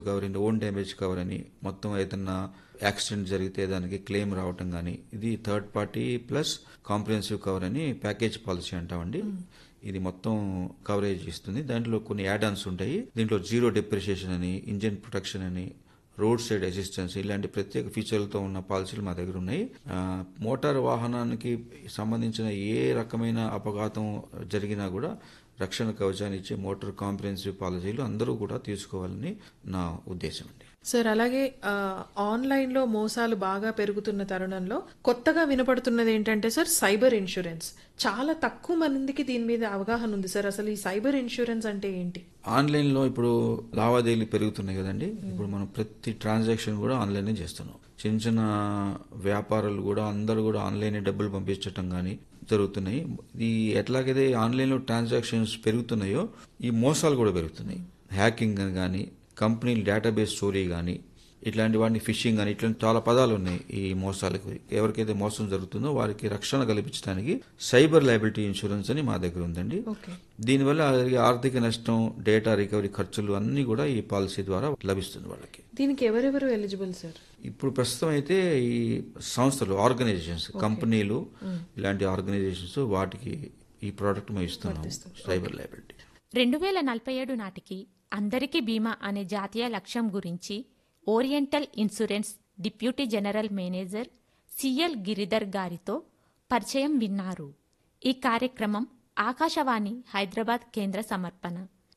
cover అండి own damage cover అని మొత్తం ఏదన్నా యాక్సిడెంట్ జరిగితే దానికి క్లెయిమ్ రావటం కానీ ఇది third party plus comprehensive cover అని ప్యాకేజ్ పాలసీ అంటామండి ఇది మొత్తం కవరేజ్ ఇస్తుంది దాంట్లో కొన్ని యాడ్ ఆన్స్ ఉంటాయి దీంట్లో జీరో డిప్రిషియేషన్ అని ఇంజిన్ ప్రొటెక్షన్ అని రోడ్ సైడ్ అసిస్టెన్స్ ఇలాంటి ప్రత్యేక ఫీచర్లతో ఉన్న పాలసీలు మా దగ్గర ఉన్నాయి ఆ, మోటార్ వాహనానికి సంబంధించిన ఏ రకమైన అపఘాతం జరిగినా కూడా రక్షణ కవచాన్ని ఇచ్చే మోటార్ కాంప్రిహెన్సివ్ పాలసీలు అందరూ కూడా తీసుకోవాలని నా ఉద్దేశం అండి సార్ అలాగే ఆ, ఆన్లైన్లో మోసాలు బాగా పెరుగుతున్న తరుణంలో కొత్తగా వినపడుతున్నది ఏంటంటే సార్ సైబర్ ఇన్సూరెన్స్ చాలా తక్కువ మందికి దీని మీద అవగాహన ఉంది సార్ అసలు ఈ సైబర్ ఇన్సూరెన్స్ అంటే ఏంటి ఆన్లైన్లో ఇప్పుడు లావాదేవీలు పెరుగుతున్నాయి కదండి ఇప్పుడు మనం ప్రతి ట్రాన్సాక్షన్ కూడా ఆన్లైనే చేస్తున్నాం చిన్న చిన్న వ్యాపారాలు కూడా అందరూ కూడా ఆన్లైనే డబ్బులు పంపించటం కానీ జరుగుతున్నాయి ఈ ఎట్లాగైతే ఆన్లైన్లో ట్రాన్సాక్షన్స్ పెరుగుతున్నాయో ఈ మోసాలు కూడా పెరుగుతున్నాయి హ్యాకింగ్ అని కానీ కంపెనీ డేటాబేస్ చోరీ కానీ ఇట్లాంటి వాటిని ఫిషింగ్ అని ఇట్లాంటి చాలా పదాలు ఉన్నాయి ఈ మోసాలకు ఎవరికైతే మోసం జరుగుతుందో వారికి రక్షణ కల్పించడానికి సైబర్ లైబిలిటీ ఇన్సూరెన్స్ అని మా దగ్గర ఉందండి ఓకే దీనివల్ల జరిగే ఆర్థిక నష్టం డేటా రికవరీ ఖర్చులు అన్నీ కూడా ఈ పాలసీ ద్వారా లభిస్తుంది వాళ్ళకి దీనికి ఎవరెవరు ఎలిజిబుల్ సార్ ఇప్పుడు ప్రస్తుతం అయితే ఈ సంస్థలు ఆర్గనైజేషన్స్ కంపెనీలు ఇలాంటి ఆర్గనైజేషన్స్ వాటికి ఈ ప్రోడక్ట్ మేము ఇస్తున్నాం సైబర్ లైబిలిటీ రెండు వేల నలభై ఏడు నాటికి అందరికీ బీమా అనే జాతీయ లక్ష్యం గురించి oriental insurance deputy general manager CL Giridhar గారితో పరిచయం విన్నారు ఈ కార్యక్రమం ఆకాశవాణి హైదరాబాద్ కేంద్ర సమర్పణ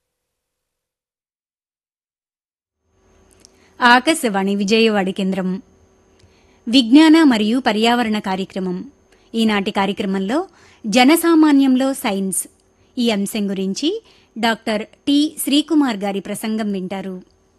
ఆకాశవాణి విజయవాడ కేంద్రం విజ్ఞాన మరియు పర్యావరణ కార్యక్రమం ఈనాటి కార్యక్రమంలో జనసామాన్యంలో సైన్స్ ఈ అంశం గురించి డాక్టర్ టి శ్రీకుమార్ గారి ప్రసంగం వింటారు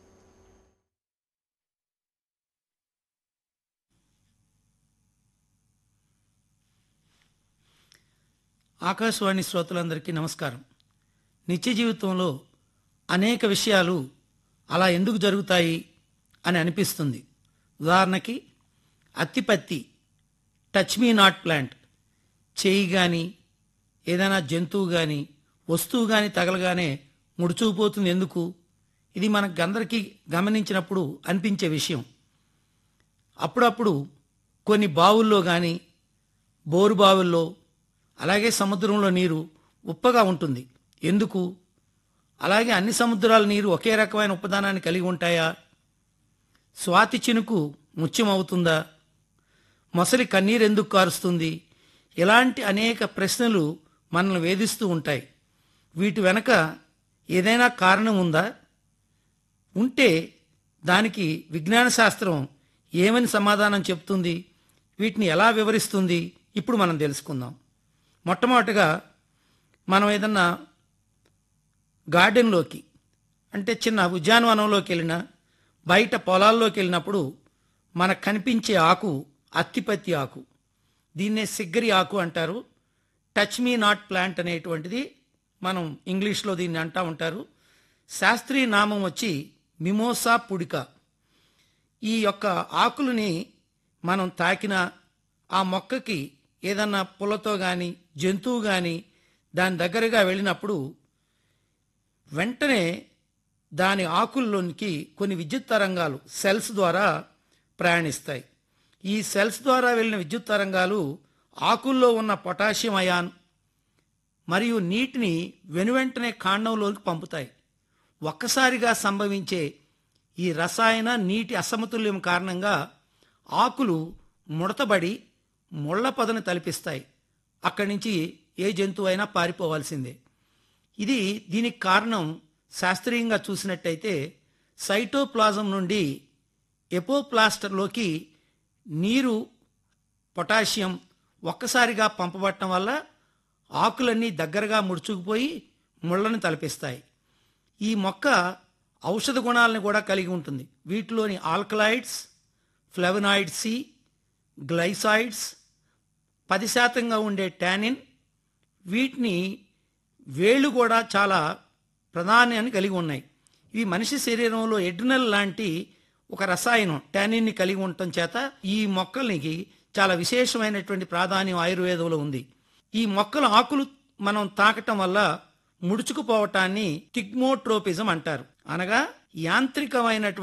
ఆకాశవాణి శ్రోతలందరికీ నమస్కారం నిత్య జీవితంలో అనేక విషయాలు అలా ఎందుకు జరుగుతాయి అని అనిపిస్తుంది ఉదాహరణకి అత్తిపత్తి టచ్ మీ నాట్ ప్లాంట్ చేయి కానీ ఏదైనా జంతువు కానీ వస్తువు కానీ తగలగానే ముడుచుకుపోతుంది ఎందుకు ఇది మనకు అందరికీ గమనించినప్పుడు అనిపించే విషయం అప్పుడప్పుడు కొన్ని బావుల్లో కానీ బోరు బావుల్లో అలాగే సముద్రంలో నీరు ఉప్పగా ఉంటుంది ఎందుకు అలాగే అన్ని సముద్రాల నీరు ఒకే రకమైన ఉపదానాన్ని కలిగి ఉంటాయా స్వాతి చినుకు ముత్యం అవుతుందా మొసలి కన్నీరు ఎందుకు కారుస్తుంది ఇలాంటి అనేక ప్రశ్నలు మనల్ని వేధిస్తూ ఉంటాయి వీటి వెనక ఏదైనా కారణం ఉందా ఉంటే దానికి విజ్ఞాన శాస్త్రం ఏమని సమాధానం చెప్తుంది వీటిని ఎలా వివరిస్తుంది ఇప్పుడు మనం తెలుసుకుందాం మొట్టమొదటిగా మనం ఏదన్నా గార్డెన్లోకి అంటే చిన్న ఉద్యానవనంలోకి వెళ్ళినా బయట పొలాల్లోకి వెళ్ళినప్పుడు మనకు కనిపించే ఆకు అత్తిపత్తి ఆకు దీన్నే సిగ్గరి ఆకు అంటారు టచ్ మీ నాట్ ప్లాంట్ అనేటువంటిది మనం ఇంగ్లీష్లో దీన్ని అంటా ఉంటారు శాస్త్రీయ నామం వచ్చి మిమోసా పుడిక ఈ యొక్క ఆకులని మనం తాకిన ఆ మొక్కకి ఏదన్నా పుల్లతో కానీ జంతువు కానీ దాని దగ్గరగా వెళ్ళినప్పుడు వెంటనే దాని ఆకుల్లోనికి కొన్ని విద్యుత్ తరంగాలు సెల్స్ ద్వారా ప్రయాణిస్తాయి ఈ సెల్స్ ద్వారా వెళ్ళిన విద్యుత్ తరంగాలు ఆకుల్లో ఉన్న పొటాషియం అయాన్ మరియు నీటిని వెనువెంటనే కాండంలోకి పంపుతాయి ఒక్కసారిగా సంభవించే ఈ రసాయన నీటి అసమతుల్యం కారణంగా ఆకులు ముడతబడి ముళ్ల పొదను తలపిస్తాయి అక్కడి నుంచి ఏ జంతువు అయినా పారిపోవాల్సిందే ఇది దీనికి కారణం శాస్త్రీయంగా చూసినట్టయితే సైటోప్లాజం నుండి ఎపోప్లాస్టర్లోకి నీరు పొటాషియం ఒక్కసారిగా పంపబడటం వల్ల ఆకులన్నీ దగ్గరగా ముడుచుకుపోయి ముళ్ళను తలపిస్తాయి ఈ మొక్క ఔషధ గుణాలను కూడా కలిగి ఉంటుంది వీటిలోని ఆల్కలాయిడ్స్ ఫ్లెవనాయిడ్ సి గ్లైసాయిడ్స్ పది శాతంగా ఉండే టానిన్ వీటిని వేళ్ళు కూడా చాలా ప్రధానాన్ని కలిగి ఉన్నాయి ఇవి మనిషి శరీరంలో ఎడ్రినల్ లాంటి ఒక రసాయనం టానిన్ని కలిగి ఉండటం చేత ఈ మొక్కలకి చాలా విశేషమైనటువంటి ప్రాధాన్యం ఆయుర్వేదంలో ఉంది ఈ మొక్కల ఆకులు మనం తాకటం వల్ల ముడుచుకుపోవటాన్ని టిగ్మోట్రోపిజం అంటారు అనగా యాంత్రికమైనటువంటి